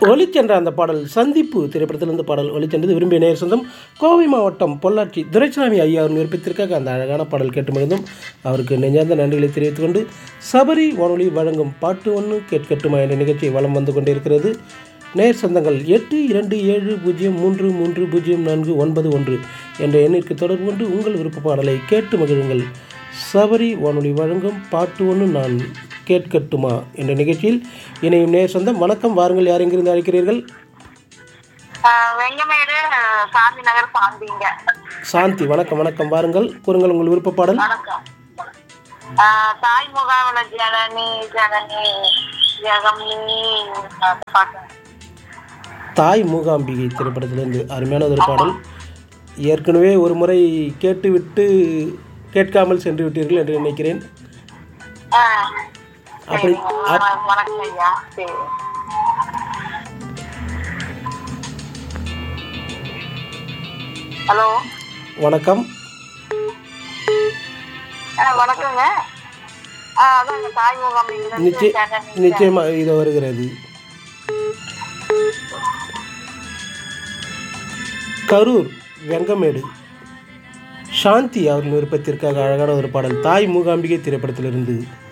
ஒலிச்சென்ற அந்த பாடல் சந்திப்பு திரைப்படத்திலிருந்து பாடல் ஒலிச்சென்றது விரும்பிய நேர் சொந்தம் கோவை மாவட்டம் பொள்ளாச்சி துரைசாமி ஐயா அவர் விருப்பத்திற்காக அந்த அழகான பாடல் கேட்டு மகிழ்ந்தும் அவருக்கு நெஞ்சார்ந்த நன்றிகளை தெரிவித்துக் கொண்டு சபரி வானொலி வழங்கும் பாட்டு ஒன்று கேட்கட்டுமா என்ற நிகழ்ச்சி வலம் வந்து கொண்டிருக்கிறது நேர் சொந்தங்கள் எட்டு இரண்டு ஏழு பூஜ்ஜியம் மூன்று மூன்று பூஜ்ஜியம் நான்கு ஒன்பது ஒன்று என்ற எண்ணிற்கு தொடர்பு கொண்டு உங்கள் விருப்ப பாடலை கேட்டு மகிழுங்கள் சபரி வானொலி வழங்கும் பாட்டு ஒன்று நான் கேட்கட்டுமா என்ற நிகழ்ச்சியில் இணையும் நேர் சொந்தம் வணக்கம் வாருங்கள் யார் எங்கிருந்து அழைக்கிறீர்கள் ஆஹ் வெங்கமேடு சாந்தி நகர் சாந்திங்க சாந்தி வணக்கம் வணக்கம் வாருங்கள் கூறுங்கள் உங்கள் விருப்ப பாடல் வணக்கம் ஆஹ் தாய் முகாவல ஜனனி ஜனனி ஜெகம் நீ அந்த பாட்டு தாய் மூகாம்பிகை திரைப்படத்திலிருந்து அருமையான ஒரு பாடல் ஏற்கனவே ஒரு முறை கேட்டுவிட்டு கேட்காமல் சென்று விட்டீர்கள் என்று நினைக்கிறேன் ஆஹ் அப்படி சரிங்க. வண- வணக்கம் ஐயா சரி ஹலோ வணக்கம் ஆஹ் வணக்கங்க ஆஹ் அதாங்க தாய் முகாம் நிச்சய நிச்சயமாக இது வருகிறது கரூர் வெங்கமேடு சாந்தி அவர்கள் விருப்பத்திற்காக அழகான ஒரு பாடல் தாய் மூகாம்பிகை திரைப்படத்திலிருந்து